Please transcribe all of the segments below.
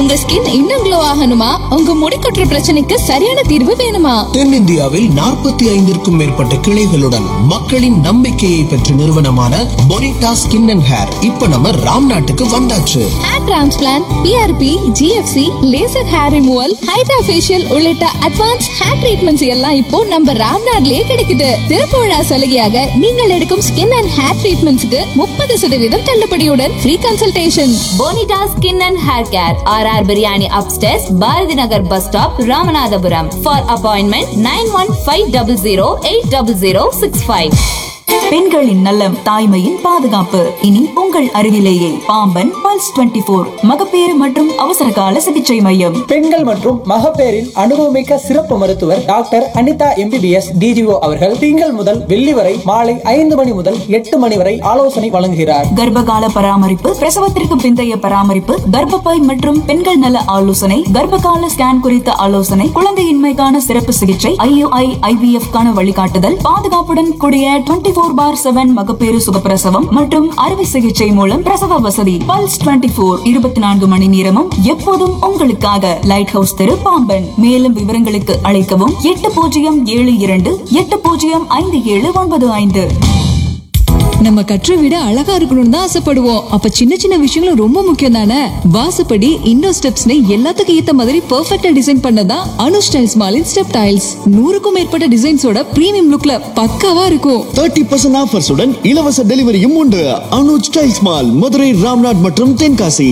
உங்க ஸ்கின் இன்னும் க்ளோ ஆகணுமா உங்க முடி கொட்டுற பிரச்சனைக்கு சரியான தீர்வு வேணுமா தென்னிந்தியாவில் நாற்பத்தி ஐந்திற்கும் மேற்பட்ட கிளைகளுடன் மக்களின் நம்பிக்கையை பெற்ற நிறுவனமான பொனிட்டா ஸ்கின் அண்ட் ஹேர் இப்ப நம்ம ராம் நாட்டுக்கு வந்தாச்சு hair transplant PRP GFC laser hair removal hydra facial உள்ளிட்ட அட்வான்ஸ் ஹேர் ட்ரீட்மெண்ட்ஸ் எல்லாம் இப்போ நம்ம ராம்நாட்லயே கிடைக்குது திறப்பு விழா சலுகையாக நீங்கள் எடுக்கும் ஸ்கின் அண்ட் ஹேர் ட்ரீட்மெண்ட்ஸ்க்கு முப்பது சதவீதம் தள்ளுபடியுடன் free consultation Bonita skin and hair care R R biryani upstairs Bharathi Nagar bus stop Ramanathapuram for appointment nine one five double zero eight double zero six five பெண்களின் நலம் தாய்மையின் பாதுகாப்பு இனி உங்கள் அருகிலேயே பாம்பன் பல்ஸ் 24 போர் மகப்பேறு மற்றும் அவசர கால சிகிச்சை மையம் பெண்கள் மற்றும் மகப்பேறின் அனுபவமிக்க சிறப்பு மருத்துவர் டாக்டர் அனிதா எம்பிபிஎஸ் டிஜிஓ அவர்கள் திங்கள் முதல் வெள்ளி வரை மாலை ஐந்து மணி முதல் எட்டு மணி வரை ஆலோசனை வழங்குகிறார் கர்ப்பகால பராமரிப்பு பிரசவத்திற்கு பிந்தைய பராமரிப்பு கர்ப்பப்பை மற்றும் பெண்கள் நல ஆலோசனை கர்ப்பகால ஸ்கேன் குறித்த ஆலோசனை குழந்தையின்மைக்கான சிறப்பு சிகிச்சை ஐயுஐ ஐவிஎஃப் கான வழிகாட்டுதல் பாதுகாப்புடன் கூடிய 24 ஃபோர் பார் செவன் மகப்பேறு சுகப்பிரசவம் மற்றும் அறுவை சிகிச்சை மூலம் பிரசவ வசதி பல்ஸ் 24 ஃபோர் இருபத்தி நான்கு மணி நேரமும் எப்போதும் உங்களுக்காக லைட் ஹவுஸ் தெரு பாம்பன் மேலும் விவரங்களுக்கு அழைக்கவும் எட்டு பூஜ்ஜியம் ஏழு இரண்டு எட்டு பூஜ்ஜியம் ஐந்து ஏழு ஒன்பது ஐந்து நம்ம கற்ற விட அழகா இருக்கணும்னு தான் ஆசைப்படுவோம் அப்ப சின்ன சின்ன விஷயங்களும் ரொம்ப முக்கியம் தானே வாசப்படி இன்னோ ஸ்டெப்ஸ்னு எல்லாத்துக்கும் ஏத்த மாதிரி பெர்ஃபெக்ட்டா டிசைன் பண்ணதான் அனு ஸ்டைல்ஸ் மாலின் ஸ்டெப் டைல்ஸ் நூறுக்கும் மேற்பட்ட டிசைன்ஸோட பிரீமியம் லுக்ல பக்காவா இருக்கும் தேர்ட்டி பர்சன்ட் ஆஃபர்ஸுடன் இலவச டெலிவரியும் உண்டு அனுஜ் டைல்ஸ் மால் மதுரை ராம்நாட் மற்றும் தென்காசி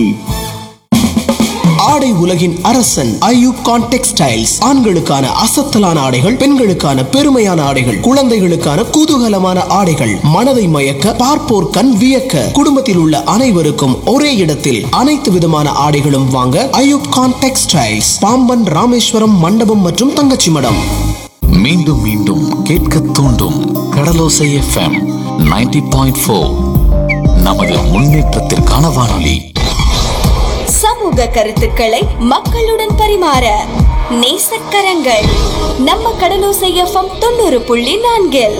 ஆடை உலகின் அரசன் ஐயூப் கான் டெக்ஸ்டைல்ஸ் ஆண்களுக்கான அசத்தலான ஆடைகள் பெண்களுக்கான பெருமையான ஆடைகள் குழந்தைகளுக்கான குதூகலமான ஆடைகள் மனதை மயக்க பார்ப்போர் கண் வியக்க குடும்பத்தில் உள்ள அனைவருக்கும் ஒரே இடத்தில் அனைத்து விதமான ஆடைகளும் வாங்க ஐயூப் கான் டெக்ஸ்டைல்ஸ் பாம்பன் ராமேஸ்வரம் மண்டபம் மற்றும் தங்கச்சி மடம் மீண்டும் மீண்டும் கேட்க தூண்டும் கடலோசை எஃப்எம் 90.4 பாயிண்ட் நமது முன்னேற்றத்திற்கான வானொலி சமூக கருத்துக்களை மக்களுடன் பரிமாற நேசக்கரங்கள் நம்ம கடலோசை எஃப்எம் தொண்ணூறு புள்ளி நான்கில்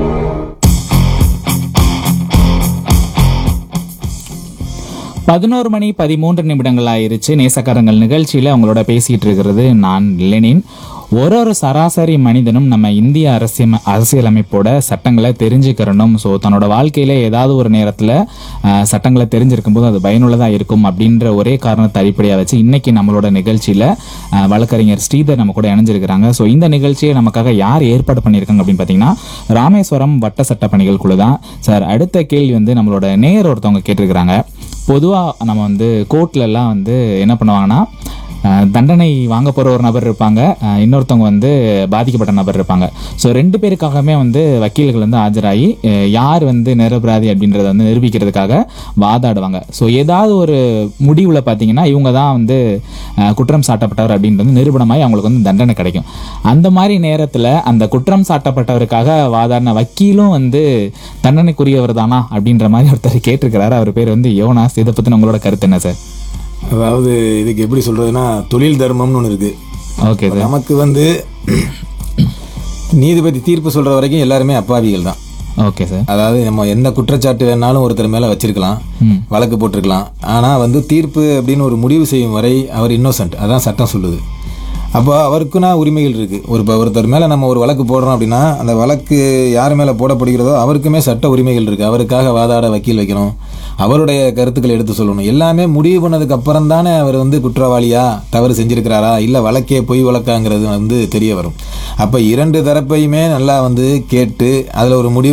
பதினோரு மணி பதிமூன்று நிமிடங்கள் ஆயிருச்சு நேசக்காரங்கள் நிகழ்ச்சியில உங்களோட பேசிட்டு இருக்கிறது நான் லெனின் ஒரு ஒரு சராசரி மனிதனும் நம்ம இந்திய அரசியல் அரசியலமைப்போட சட்டங்களை தெரிஞ்சுக்கிறணும் ஸோ தன்னோட வாழ்க்கையில ஏதாவது ஒரு நேரத்தில் சட்டங்களை தெரிஞ்சிருக்கும் போது அது பயனுள்ளதாக இருக்கும் அப்படின்ற ஒரே காரணத்தை அடிப்படையாக வச்சு இன்னைக்கு நம்மளோட நிகழ்ச்சியில் வழக்கறிஞர் ஸ்ரீதர் நம்ம கூட இணைஞ்சிருக்கிறாங்க ஸோ இந்த நிகழ்ச்சியை நமக்காக யார் ஏற்பாடு பண்ணியிருக்காங்க அப்படின்னு பார்த்தீங்கன்னா ராமேஸ்வரம் வட்ட சட்ட பணிகள் குழு தான் சார் அடுத்த கேள்வி வந்து நம்மளோட நேயர் ஒருத்தவங்க கேட்டிருக்கிறாங்க பொதுவாக நம்ம வந்து கோர்ட்லலாம் வந்து என்ன பண்ணுவாங்கன்னா அஹ், தண்டனை வாங்க போகிற ஒரு நபர் இருப்பாங்க அஹ், இன்னொருத்தவங்க வந்து பாதிக்கப்பட்ட நபர் இருப்பாங்க ஸோ ரெண்டு பேருக்காகவே வந்து வக்கீல்கள் வந்து ஆஜராகி அஹ், யார் வந்து நிரபராதி அப்படின்றத வந்து நிரூபிக்கிறதுக்காக வாதாடுவாங்க ஸோ ஏதாவது ஒரு முடிவில் பார்த்தீங்கன்னா இவங்க தான் வந்து அஹ், குற்றம் சாட்டப்பட்டவர் அப்படின்றது நிரூபணமாகி அவங்களுக்கு வந்து தண்டனை கிடைக்கும் அந்த மாதிரி நேரத்தில் அந்த குற்றம் சாட்டப்பட்டவருக்காக வாதாடின வக்கீலும் வந்து தண்டனைக்குரியவர் தானா அப்படின்ற மாதிரி ஒருத்தர் கேட்டிருக்கிறாரு அவர் பேர் வந்து யோனாஸ் இதை பற்றின உங்களோட கருத்து என்ன சார் அதாவது இதுக்கு எப்படி சொல்றதுன்னா தொழில் தர்மம்னு ஒன்று இருக்கு ஓகே சார் நமக்கு வந்து நீதிபதி தீர்ப்பு சொல்ற வரைக்கும் எல்லாருமே அப்பாவிகள் தான் ஓகே சார் அதாவது நம்ம எந்த குற்றச்சாட்டு வேணாலும் ஒருத்தர் மேல வச்சிருக்கலாம் ம். வழக்கு போட்டிருக்கலாம் ஆனா வந்து தீர்ப்பு அப்படின்னு ஒரு முடிவு செய்யும் வரை அவர் இன்னோசன்ட் அதான் சட்டம் சொல்லுது அப்போ அவருக்குன்னா உரிமைகள் இருக்கு ஒரு இப்போ ஒருத்தர் மேல நம்ம ஒரு வழக்கு போடுறோம் அப்படின்னா அந்த வழக்கு யார் மேல போடப்படுகிறதோ அவருக்குமே சட்ட உரிமைகள் இருக்கு அவருக்காக வாதாட வக்கீல் வைக்கணும் அவருடைய கருத்துக்களை எடுத்து சொல்லணும் எல்லாமே முடிவு பண்ணதுக்கு அப்புறம் தானே அவர் வந்து குற்றவாளியா தவறு செஞ்சிருக்கிறாரா இல்ல வழக்கே பொய் வழக்காங்கிறது வந்து தெரிய வரும் அப்ப இரண்டு தரப்பையுமே நல்லா வந்து கேட்டு அதுல ஒரு முடிவு